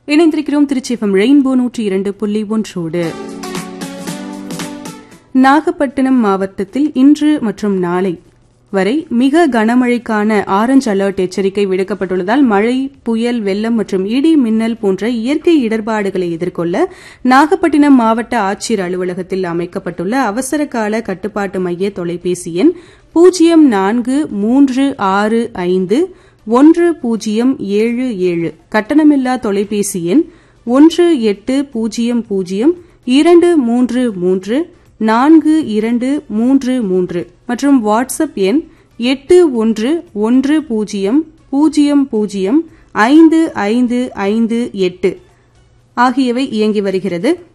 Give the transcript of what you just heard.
இணைந்திருக்கிறோம் திருச்சிஃபம் ரெயின்போ நூற்றி இரண்டு புள்ளி ஒன்றோடு நாகப்பட்டினம் மாவட்டத்தில் இன்று மற்றும் நாளை வரை மிக கனமழைக்கான ஆரஞ்ச் அலர்ட் எச்சரிக்கை விடுக்கப்பட்டுள்ளதால் மழை புயல் வெள்ளம் மற்றும் இடி மின்னல் போன்ற இயற்கை இடர்பாடுகளை எதிர்கொள்ள நாகப்பட்டினம் மாவட்ட ஆட்சியர் அலுவலகத்தில் அமைக்கப்பட்டுள்ள அவசர கால கட்டுப்பாட்டு மைய தொலைபேசி எண் பூஜ்ஜியம் நான்கு மூன்று ஆறு ஐந்து ஒன்று பூஜ்ஜியம் ஏழு ஏழு கட்டணமில்லா தொலைபேசி எண் ஒன்று எட்டு பூஜ்ஜியம் பூஜ்ஜியம் இரண்டு மூன்று மூன்று நான்கு இரண்டு மூன்று மூன்று மற்றும் வாட்ஸ்அப் எண் எட்டு ஒன்று ஒன்று பூஜ்ஜியம் பூஜ்ஜியம் பூஜ்ஜியம் ஐந்து ஐந்து ஐந்து எட்டு ஆகியவை இயங்கி வருகிறது